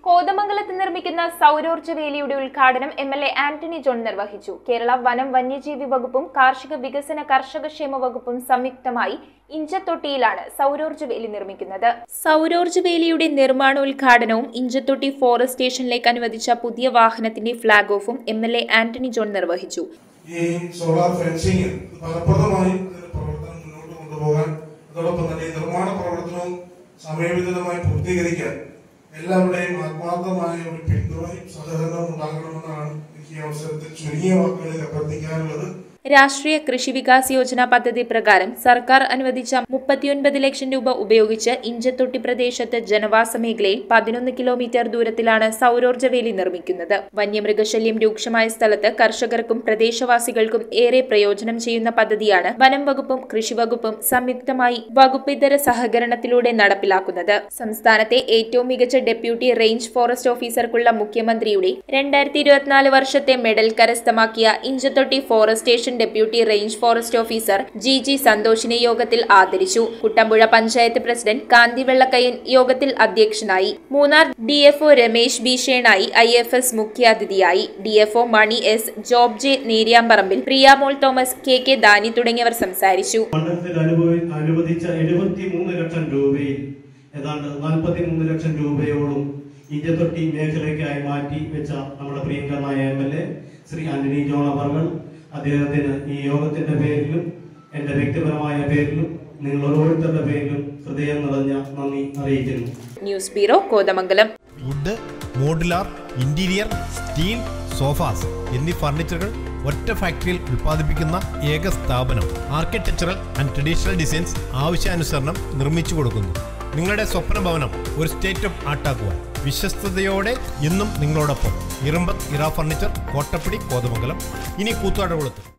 കോതമംഗലത്ത് നിർമ്മിക്കുന്ന സൗരോർജ്ജ വേലിയുടെ ഉദ്ഘാടനം M L A Antony John നിർവഹിച്ചു കേരള വനം വന്യജീവി വകുപ്പും കാർഷിക വികസന കർഷകക്ഷേമ വകുപ്പും സംയുക്തമായി ഇഞ്ചത്തൊട്ടിയിലാണ് സൗരോർജ്ജ വേലി നിർമ്മിക്കുന്നത് സൗരോർജ്ജ വേലിയുടെ നിർമ്മാണോദ്ഘാടനവും ഇഞ്ചത്തൊട്ടി ഫോറസ്റ്റ് സ്റ്റേഷനിലേക്ക് അനുവദിച്ച പുതിയ വാഹനത്തിന്റെ ഫ്ളാഗ് ഓഫും M L A Antony John നിർവഹിച്ചു ഈ സോളാർ ഫെൻസിങ് ഫലപ്രദമായി ഇതിന്റെ പ്രവർത്തനം മുന്നോട്ട് കൊണ്ടുപോകാൻ അതോടൊപ്പം തന്നെ ഈ നിർമ്മാണ പ്രവർത്തനവും സമയബന്ധിതമായി പൂർത്തീകരിക്കാൻ എല്ലാവരുടെയും ആത്മാർത്ഥമായ ഒരു പിന്തുണയും സഹകരണവും ഉണ്ടാകണമെന്നാണ് എനിക്ക് ഈ അവസരത്തിൽ ചുരുങ്ങിയ വാക്കുകളിൽ അഭ്യർത്ഥിക്കാനുള്ളത് രാഷ്ട്രീയ കൃഷി വികാസ് യോജന പദ്ധതി പ്രകാരം സർക്കാർ അനുവദിച്ച മുപ്പത്തിയൊൻപത് ലക്ഷം രൂപ ഉപയോഗിച്ച് ഇഞ്ചത്തൊട്ടി പ്രദേശത്ത് ജനവാസ മേഖലയിൽ പതിനൊന്ന് കിലോമീറ്റർ ദൂരത്തിലാണ് സൗരോർജ്ജ വേലി നിർമ്മിക്കുന്നത് വന്യമൃഗശല്യം രൂക്ഷമായ സ്ഥലത്ത് കർഷകർക്കും പ്രദേശവാസികൾക്കും ഏറെ പ്രയോജനം ചെയ്യുന്ന പദ്ധതിയാണ് വനം വകുപ്പും കൃഷി വകുപ്പും സംയുക്തമായി വകുപ്പിതര സഹകരണത്തിലൂടെ നടപ്പിലാക്കുന്നത് സംസ്ഥാനത്തെ ഏറ്റവും മികച്ച ഡെപ്യൂട്ടി റേഞ്ച് ഫോറസ്റ്റ് ഓഫീസർക്കുള്ള മുഖ്യമന്ത്രിയുടെ രണ്ടായിരത്തി ഇരുപത്തിനാല് വർഷത്തെ മെഡൽ കരസ്ഥമാക്കിയ Inchathotti forest station deputy range forest officer G G സന്തോഷിനെ യോഗത്തിൽ ആദരിച്ചു കുട്ടമ്പുഴ പഞ്ചായത്ത് പ്രസിഡന്റ് കാന്തി വെള്ളക്കയ്യൻ യോഗത്തിൽ അധ്യക്ഷനായി Munnar D F O Ramesh B Shenoy I F S മുഖ്യാതിഥിയായി D F O Mani S Job J Neriyamparambil Priyamol Thomas K K Dani തുടങ്ങിയവർ സംസാരിച്ചു മണ്ഡലത്തിൽ അനുഭവി അനുവദിച്ച എഴുപത്തി മൂന്ന് ലക്ഷം രൂപയിൽ ഏതാണ്ട് നാൽപ്പത്തി മൂന്ന് ലക്ഷം രൂപയോളം ഇഞ്ചത്തൊട്ടി മേഖലയ്ക്കായി മാറ്റി വെച്ച നമ്മുടെ പ്രിയങ്കരനായ M L A Shri Antony John അവർകൾ അദ്ദേഹത്തിന് ഈ യോഗത്തിന്റെ പേരിലും എന്റെ വ്യക്തിപരമായ പേരിലും നിങ്ങൾ ഓരോരുത്തരുടെ പേരിലും ഹൃദയം നിറഞ്ഞ നന്ദി അറിയിക്കുന്നു news bureau Kothamangalam wood modular interior steel sofas എന്നീ ഫർണിച്ചറുകൾ ഒറ്റ ഫാക്ടറിയിൽ ഉൽപ്പാദിപ്പിക്കുന്ന ഏക സ്ഥാപനം ആർക്കിടെക്ചറൽ ആൻഡ് ട്രഡീഷണൽ ഡിസൈൻസ് ആവശ്യാനുസരണം നിർമ്മിച്ചു കൊടുക്കുന്നു നിങ്ങളുടെ സ്വപ്ന ഭവനം ഒരു സ്റ്റേറ്റ് ഓഫ് ആർട്ടാക്കുവാൻ വിശ്വസ്തയോടെ എന്നും നിങ്ങളോടൊപ്പം ഇറമ്പത്ത് ഇറ ഫർണിച്ചർ കോട്ടപ്പടി കോതമംഗലം ഇനി കൂത്താടുകുളത്ത്